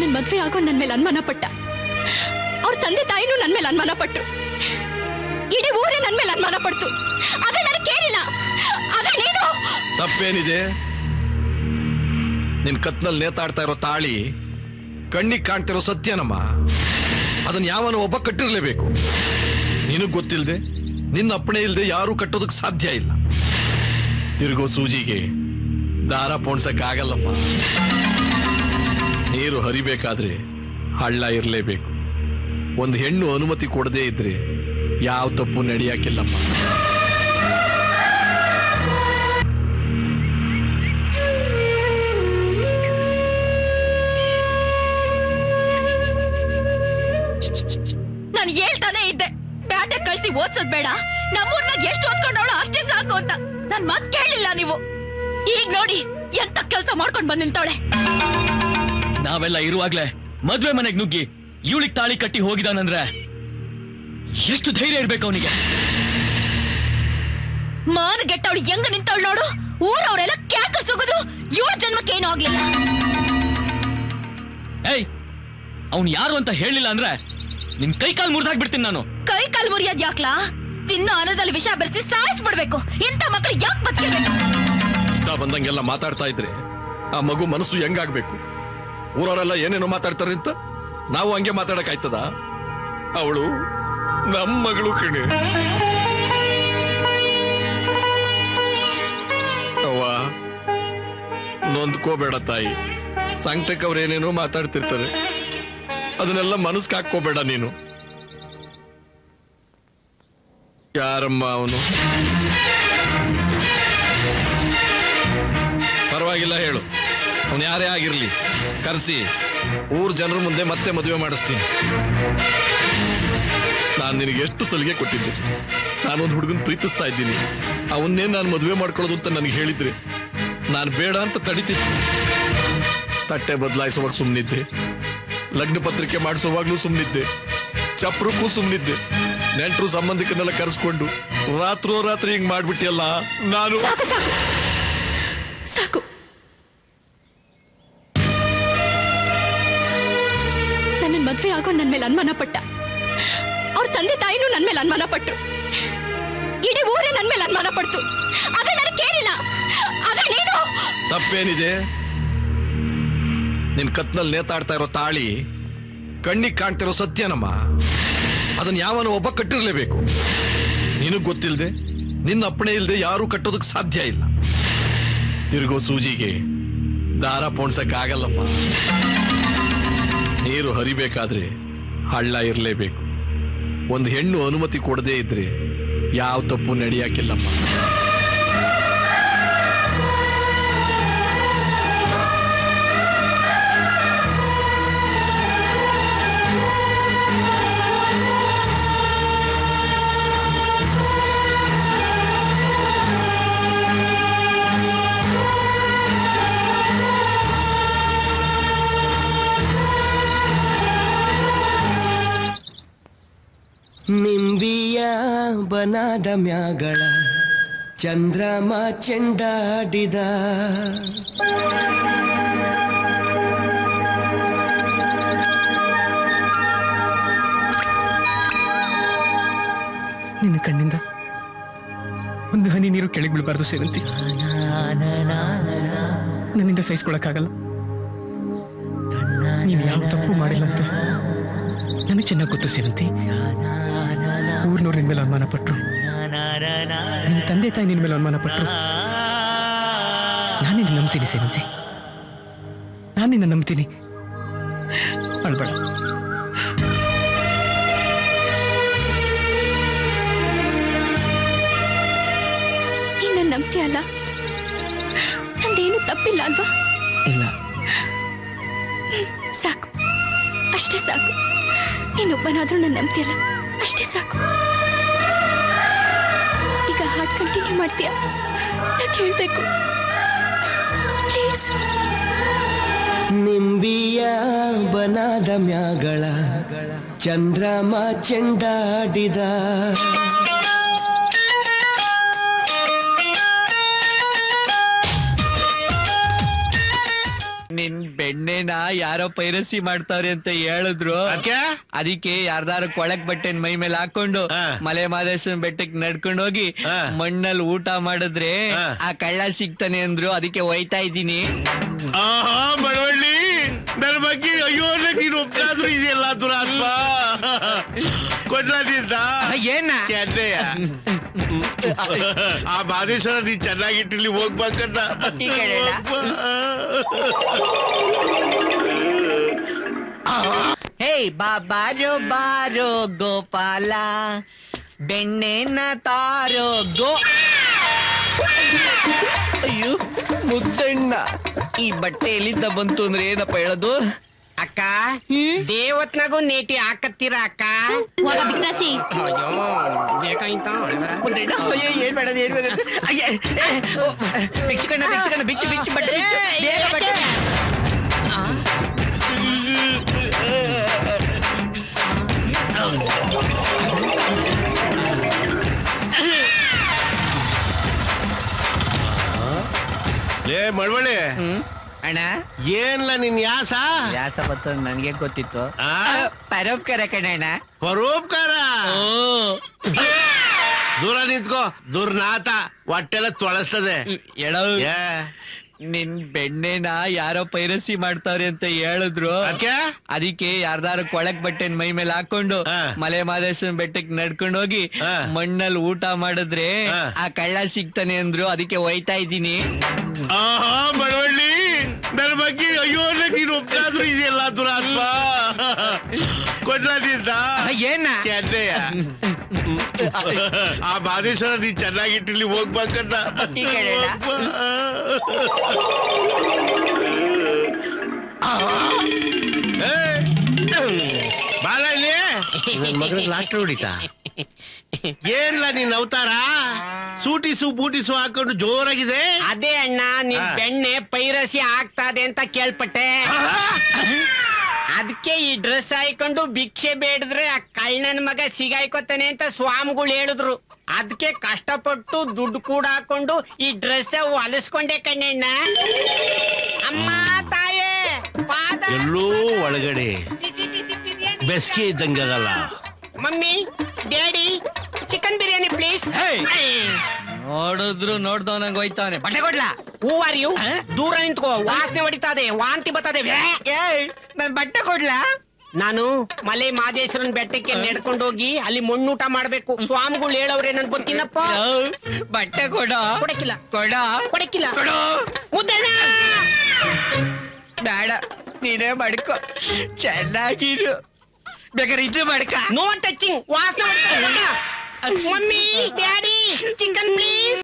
ನನ್ನ ಮದ್ವೆ ಆಗೋ ನನ್ ಮೇಲೆ ಅನುಮಾನ ಪಟ್ಟ ಅವ್ರ ತಂದೆ ತಾಯಿನೂ ನನ್ ಮೇಲೆ ಅನುಮಾನ ಪಟ್ರು ಇಡೀ ಊರೇ ನನ್ ಮೇಲೆ ಅನುಮಾನ ಪಡ್ತು ಆಗ ನನಗೆ ಕೇಳಿಲ್ಲ ಆಗ ನೀನು ತಪ್ಪೇನಿದೆ ನಿನ್ ಕತ್ನಲ್ಲಿ ನೇತಾಡ್ತಾ ಇರೋ ತಾಳಿ ಕಣ್ಣಿಗೆ ಕಾಣ್ತಿರೋ ಸತ್ಯನಮ್ಮ ಅದನ್ನ ಯಾವನ ಒಬ್ಬ ಕಟ್ಟಿರ್ಲೇಬೇಕು ನಿನಗ್ ಗೊತ್ತಿಲ್ದೆ ನಿನ್ನ ಅಪ್ಪಣೆ ಇಲ್ದೆ ಯಾರು ಕಟ್ಟೋದಕ್ ಸಾಧ್ಯ ಇಲ್ಲ ತಿರುಗೋ ಸೂಜಿಗೆ ದಾರ ಪೋಣ್ಸಕ್ ಆಗಲ್ಲಮ್ಮ ನೀರು ಹರಿಬೇಕಾದ್ರೆ ಹಳ್ಳ ಇರಲೇಬೇಕು ಒಂದು ಹೆಣ್ಣು ಅನುಮತಿ ಕೊಡದೇ ಇದ್ರೆ ಯಾವ ತಪ್ಪು ನಡೆಯಾಕಿಲ್ಲಮ್ಮ ನಾನು ಹೇಳ್ತಾನೆ ಇದ್ದೆ ಬ್ಯಾಟೆ ಕಳ್ಸಿ ಓದ್ಸೋದ್ ಬೇಡ ನಮ್ಮೂರ್ನಾಗ ಎಷ್ಟು ಓದ್ಕೊಂಡವಳು ಅಷ್ಟೇ ಸಾಕು ಅಂತ ನನ್ ಮಾತ್ ಕೇಳಿಲ್ಲ ನೀವು ಈಗ ನೋಡಿ ಎಂತ ಕೆಲಸ ಮಾಡ್ಕೊಂಡ್ ಬಂದ್ ನಿಂತವಳೆ ನಾವೆಲ್ಲ ಇರುವಾಗ್ಲೇ ಮದ್ವೆ ಮನೆಗ್ ನುಗ್ಗಿ ಇವಳಿಗ್ ತಾಳಿ ಕಟ್ಟಿ ಹೋಗಿದಾನಂದ್ರೆ ಎಷ್ಟು ಧೈರ್ಯ ಇರ್ಬೇಕು ಅವನಿಗೆ ಮಾನ ಗೆಟ್ಟವಳು ಹೆಂಗ ನಿಂತವಳು ನೋಡು ಊರವರೆಲ್ಲ ಕ್ಯಾಕರ್ಸ್ ಹೋಗಿದ್ರು ಇವಳ ಜನ್ಮಕ್ಕೆ ಏನೂ ಆಗ್ಲಿಲ್ಲ ಏಯ್ ಅವ್ನ್ ಯಾರು ಅಂತ ಹೇಳಿಲ್ಲ ಅಂದ್ರೆ ನಿನ್ ಕೈ ಕಾಲ್ ಮುರಿದಾಕ್ಬಿಡ್ತೀನಿ ನಾನು ಕೈ ಕಾಲ್ ಮುರಿಯೋದ್ ಯಾಕ್ಲಾ ತಿನ್ನೋ ಅನ್ನದಲ್ಲಿ ವಿಷ ಬೆರೆಸಿ ಸಾಯಿಸ್ಬಿಡ್ಬೇಕು ಇಂಥ ಮಕ್ಕಳು ಯಾಕೆ ಬದುಕಿರ್ಬೇಕು ಇಷ್ಟ ಬಂದಂಗೆಲ್ಲ ಮಾತಾಡ್ತಾ ಇದ್ರೆ ಆ ಮಗು ಮನಸ್ಸು ಹೆಂಗಾಗ್ಬೇಕು ಊರವರೆಲ್ಲ ಏನೇನೋ ಮಾತಾಡ್ತಾರೆ ಅಂತ ನಾವು ಹಂಗೆ ಮಾತಾಡಕ್ ಆಯ್ತದ ಅವಳು ನಮ್ಮ ಮಗಳು ಕಣೆ ಅವ್ವ ನೊಂದ್ಕೋಬೇಡ ತಾಯಿ ಸಂಕಟಕ್ಕೆ ಅವ್ರು ಏನೇನೋ ಮಾತಾಡ್ತಿರ್ತಾರೆ ಅದನ್ನೆಲ್ಲ ಮನಸ್ಸಿಗೆ ಹಾಕೋಬೇಡ ನೀನು ಯಾರಮ್ಮ ಅವನು ಪರವಾಗಿಲ್ಲ ಹೇಳು ಅವನು ಯಾರೇ ಆಗಿರ್ಲಿ ಕರೆಸಿ ಊರ್ ಜನರ ಮುಂದೆ ಮತ್ತೆ ಮದುವೆ ಮಾಡಿಸ್ತೀನಿ ನಾನು ನಿನಗೆ ಎಷ್ಟು ಸಲಿಗೆ ಕೊಟ್ಟಿದ್ದೆ ನಾನೊಂದು ಹುಡುಗನ್ ಪ್ರೀತಿಸ್ತಾ ಇದ್ದೀನಿ ಅವನ್ನೇ ನಾನು ಮದುವೆ ಮಾಡ್ಕೊಳ್ಳೋದು ಅಂತ ನನಗೆ ಹೇಳಿದ್ರೆ ನಾನು ಬೇಡ ಅಂತ ತಡಿತಿದ್ದೆ ತಟ್ಟೆ ಬದಲಾಯಿಸುವಾಗ ಸುಮ್ಮನಿದ್ದೆ ಲಗ್ನ ಪತ್ರಿಕೆ ಮಾಡಿಸುವಾಗ್ಲೂ ಸುಮ್ಮನಿದ್ದೆ ಚಪ್ರಕ್ಕೂ ಸುಮ್ಮನಿದ್ದೆ ನೆಂಟರು ಸಂಬಂಧಿಕರನ್ನೆಲ್ಲ ಕರೆಸ್ಕೊಂಡು ರಾತ್ರೋ ರಾತ್ರಿ ಹಿಂಗ್ ಮಾಡ್ಬಿಟ್ಟಿಯಲ್ಲ ನಾನು ಸಾಕು ಸಾಕು ಸಾಕು ನನ್ನ ಮದ್ವೆ ಆಗೋ ನನ್ ಮೇಲೆ ಅನುಮಾನ ಪಟ್ಟ ಅವ್ರ ತಂದೆ ತಾಯಿನೂ ನನ್ ಮೇಲೆ ಅನುಮಾನ ಪಟ್ರು ಇಡೀ ಊರೇ ನನ್ ಮೇಲೆ ಅನುಮಾನ ಪಡ್ತು ಆಗ ನನಗೆ ಕೇಳಿಲ್ಲ ಆಗ ನೀನು ತಪ್ಪೇನಿದೆ ನಿನ್ ಕತ್ನಲ್ಲಿ ನೇತಾಡ್ತಾ ಇರೋ ತಾಳಿ ಕಣ್ಣಿಗೆ ಕಾಣ್ತಿರೋ ಸತ್ಯನಮ್ಮ ಅದನ್ನ ಯಾವನ ಒಬ್ಬ ಕಟ್ಟಿರ್ಲೇಬೇಕು ನಿನಗ್ ಗೊತ್ತಿಲ್ದೆ ನಿನ್ನ ಅಪ್ಪಣೆ ಇಲ್ದೆ ಯಾರು ಕಟ್ಟೋದಕ್ ಸಾಧ್ಯ ಇಲ್ಲ ತಿರುಗೋ ಸೂಜಿಗೆ ದಾರ ಪೋಣ್ಸಕ್ ಆಗಲ್ಲಮ್ಮ ನೀರು ಹರಿಬೇಕಾದ್ರೆ ಹಳ್ಳ ಇರಲೇಬೇಕು ಒಂದು ಹೆಣ್ಣು ಅನುಮತಿ ಕೊಡದೇ ಇದ್ರೆ ಯಾವ ತಪ್ಪು ನಡೆಯಾಕಿಲ್ಲಮ್ಮ ನಿಂಬಿಯ ಬನಾದ ಮ್ಯಾಗಳ ಚಂದ್ರಮ ಚೆಂಡಾಡಿದ ನಿನ್ನ ಕಣ್ಣಿಂದ ಒಂದು ಹನಿ ನೀರು ಕೆಳಗೆ ಬೀಳಬಾರ್ದು ಸೇವಂತಿ ನನ್ನಿಂದ ಸಹಿಸ್ಕೊಳಕ್ಕಾಗಲ್ಲ ನೀನು ಯಾವ ತಪ್ಪು ಮಾಡಿಲ್ಲ ಅಂತ ನನಗೆ ಚೆನ್ನಾಗಿ ಗೊತ್ತು ಸೇವಂತಿ ಊರ್ನವ್ರು ನಿನ್ ಮೇಲೆ ಅನುಮಾನ ಪಟ್ರು ನಿನ್ನ ತಂದೆ ತಾಯಿ ನಿನ್ ಮೇಲೆ ಅನುಮಾನ ಪಟ್ರು ನಾನು ನಿನ್ನ ನಂಬ್ತೀನಿ ಸೇವಂತಿ ನಾನು ನಿನ್ನ ನಂಬ್ತೀನಿ ಅಳ್ಬೇಡ ನೀನ್ ನನ್ ನಂಬ್ತೀಯ ಅಲ್ಲ ನಂದೇನು ತಪ್ಪಿಲ್ಲ ಅಲ್ವಾ ಇಲ್ಲ ಸಾಕು ಅಷ್ಟೇ ಸಾಕು ನೀನೊಬ್ಬನಾದ್ರೂ ನನ್ನ ನಂಬ್ತಿಯಲ್ಲ ಅಷ್ಟೇ ಸಾಕು ಈಗ ಹಾಡ್ ಕಂಟಿನ್ಯೂ ಮಾಡ್ತೀಯ ನಾನು ಹೇಳ್ಬೇಕು ಪ್ಲೀಸ್ ನಿಂಬಿಯ ಬನಾದ ಮ್ಯಾಗಳ ಚಂದ್ರಮ ಚೆಂಡಾಡಿದ ನಿನ್ ಬೆಣ್ಣೆ ಬೆಣ್ಣೆನ ಯಾರೋ ಪೈರಸಿ ಮಾಡ್ತಾವ್ರೆ ಅಂತ ಹೇಳಿದ್ರು ಅದ್ಕೆ ಅದಕ್ಕೆ ಯಾರ್ದಾರು ಕೊಳಕ್ ಬಟ್ಟೆನ್ ಮೈ ಮೇಲೆ ಹಾಕೊಂಡು ಹಾ. ಮಲೆ ಮಾದೇಶ್ವರನ್ ಬೆಟ್ಟಕ್ಕೆ ನಡ್ಕೊಂಡು ಹೋಗಿ ಹಾ. ಮಣ್ಣಲ್ಲಿ ಊಟ ಮಾಡಿದ್ರೆ ಹಾ. ಆ ಕಳ್ಳ ಸಿಗ್ತಾನೆ ಅಂದ್ರು ಅದಕ್ಕೆ ಒಯ್ತಾ ಇದ್ದೀನಿ ಆಹಾ ಮಳವಳ್ಳಿ ನನ್ನ ಬಗ್ಗೆ ಅಯ್ಯೋ ನೀನು ಒಪ್ಪಾದ್ರೂ ಇದೆಯಲ್ಲ ದುರಾತ್ಮ ಕೊಡ್ಲಾದಿಂದ ಏನ ಚೆನ್ನಯ್ಯ ಆ ಮಾದೇಶ್ವರ ನೀನ್ ಚೆನ್ನಾಗಿಟ್ಟಿಲ್ಲಿ ಹೋಗ್ಬೇಕಂತ ಈ ಕಡೆ ಇಲ್ಲ. ಹೇ ಬಾಬಾರೋ ಬಾರೋ ಗೋಪಾಲ ಬೆಣ್ಣೆನ ತಾರೋ ಗೋ ಅಯ್ಯೋ ಮುದ್ದಣ್ಣ ಈ ಬಟ್ಟೆ ಎಲ್ಲಿಂದ ಬಂತು ಅಂದ್ರೆ ಏನಪ್ಪ ಹೇಳೋದು ಅಕ್ಕ ದೇವತ್ನಾಗೂ ನೇಟಿ ಹಾಕತ್ತೀರ ಅಕ್ಕ ಹೋಗ ಬಿಕ್ರಾಸಿ ಅಯ್ಯೋ ಬೇಕಾಯ್ತಾ ಮುದ್ದಣ್ಣ ಅಯ್ಯೋ ಏನ್ ಮಾಡೋದು ಏನ್ ಮಾಡೋದು ಅಯ್ಯ ಏ, ಓ, ಬಿಚ್ಚುಕಣ್ಣ ಬಿಚ್ಚುಕಣ್ಣ ಬಿಚ್ಚು ಬಿಚ್ಚು ಬಟ್ಟೆ ಬಿಚ್ಚು ಬೇಗ ಬಟ್ಟೆ ಲೇ ಮಳವಳ್ಳಿ ಹ್ಮ್ ಅಣ್ಣ ಏನ್ಲ ನಿನ್ ಯಾಸ ಯಾಸ ಬತ್ತ ನನ್ಗೆ ಗೊತ್ತಿತ್ತು ಆ? ಪರೋಪಕಾರ ಕಣಣ್ಣ ಪರೋಪಕಾರ ಓ ದೂರ ನಿಂತ್ಕೋ ದುರ್ನಾತ ಹೊಟ್ಟೆಲ್ಲ ತೊಳಸ್ತದೆ ಎಡೋ ಏ ನಿನ್ ಬೆಣ್ಣೆನ ಯಾರೋ ಪೈರಸಿ ಮಾಡ್ತಾವ್ರೆ ಅಂತ ಹೇಳಿದ್ರು ಅದ್ಕೆ ಅದಕ್ಕೆ ಯಾರ್ದಾರು ಕೊಳಕ್ ಬಟ್ಟೆನ್ ಮೈ ಮೇಲೆ ಹಾಕೊಂಡು ಹಾ. ಮಲೆ ಮಾದೇಶ್ವರನ್ ಬೆಟ್ಟಕ್ಕೆ ನಡ್ಕೊಂಡು ಹೋಗಿ ಹಾ. ಮಣ್ಣಲ್ಲಿ ಊಟ ಮಾಡಿದ್ರೆ ಹಾ. ಆ ಕಳ್ಳ ಸಿಗ್ತಾನೆ ಅಂದ್ರು ಅದಕ್ಕೆ ಒಯ್ತಾ ಇದ್ದೀನಿ ಆಹಾ ಮಳವಳ್ಳಿ ನನ್ನ ಬಗ್ಗೆ ಅಯ್ಯೋ ನೀನು ಒಪ್ಪಾದ್ರೂ ಇದೆಯಲ್ಲ ದುರಾತ್ಮ ಕೊಡ್ಲಾದಿಂದ ಏನ ಚೆನ್ನಯ್ಯ ಆ ಮಾದೇಶ್ವರ ನೀನ್ ಚೆನ್ನಾಗಿಟ್ಟಿಲ್ಲಿ ಹೋಗ್ಬೇಕಂತ ಈ ಕಡೆ ಇಲ್ಲ. ಬಾಲ ಇಲ್ಲಿ ನನ್ ಮಗನಿಗೆ ಲಾಟ್ರಿ ಹೊಡಿತಾ ಏನ್ಲ ನಿನ್ ಅವತಾರ ಸೂಟಿಸು ಬೂಟಿಸು ಹಾಕೊಂಡು ಜೋರಾಗಿದೆ ಅದೇ ಅಣ್ಣ ನಿನ್ ಹಾ. ಬೆಣ್ಣೆ ಪೈರಸಿ ಆಗ್ತಾದೆ ಅಂತ ಕೇಳ್ಪಟ್ಟೆ ಅದಕ್ಕೆ ಈ ಡ್ರೆಸ್ ಹಾಕೊಂಡು ಭಿಕ್ಷೆ ಬೇಡಿದ್ರೆ ಆ ಕಳ್ಳನ ಮಗ ಸಿಗಾಯ್ಕೋತಾನೆ ಅಂತ ಸ್ವಾಮಿಗಳು ಹೇಳಿದ್ರು ಅದಕ್ಕೆ ಕಷ್ಟಪಟ್ಟು ದುಡ್ಡು ಕೂಡ ಹಾಕೊಂಡು ಈ ಡ್ರೆಸ್ ಹೊಲಿಸ್ಕೊಂಡೆ ಕಣ್ಣಣ್ಣ ಅಮ್ಮ ತಾಯೇ ಪಾದ ಎಲ್ಲೋ ಒಳಗಡೆ ಬಿಸಿ ಬಿಸಿ ಬಿರಿಯಾನಿ ಬೆಸ್ಗೆ ಇದ್ದಂಗಲ್ಲ mummy daddy chicken biryani please ನೋಡಿದ್ರು ನೋಡ್ದವನಂಗ್ ಹೋಯ್ತಾವನೆ ಬಟ್ಟೆ ಕೊಡ್ಲಾ ಹೂ ಆರ್ ಯು ದೂರ ನಿಂತ್ಕೋ ವಾಸನೆ ಹೊಡಿತಾದೆ ವಾಂತಿ ಬರ್ತದೆ ವ್ಯಾ. ಏಯ್ ನನ್ ಬಟ್ಟೆ ಕೊಡ್ಲಾ ನಾನು ಮಲೆ ಮಾದೇಶ್ವರನ್ ಬೆಟ್ಟಕ್ಕೆ ನಡ್ಕೊಂಡು ಹೋಗಿ ಅಲ್ಲಿ ಮಣ್ಣೂಟ ಮಾಡ್ಬೇಕು ಸ್ವಾಮಿಗಳು ಹೇಳವ್ರೆ ನನ್ ಗೊತ್ತಿನಪ್ಪ ಯಾವ್? ಬಟ್ಟೆ ಕೊಡ ಕೊಡಕ್ಕಿಲ್ಲ ಕೊಡ ಕೊಡಕ್ಕಿಲ್ಲ ಕೊಡು ಮುದ್ದಣ್ಣ ಬೇಡ ನೀನೇ ಮಡ್ಕೊ ಚೆನ್ನಾಗಿರು ಬೇಕಾದ್ರೆ ಇದು ಮಡ್ಕ ನೋ ಟಚಿಂಗ್ ವಾಸನೆ ಹೊಡಿತಾದೆ ಮಮ್ಮಿ ಡ್ಯಾಡಿ ಚಿಕನ್ ಪ್ಲೀಸ್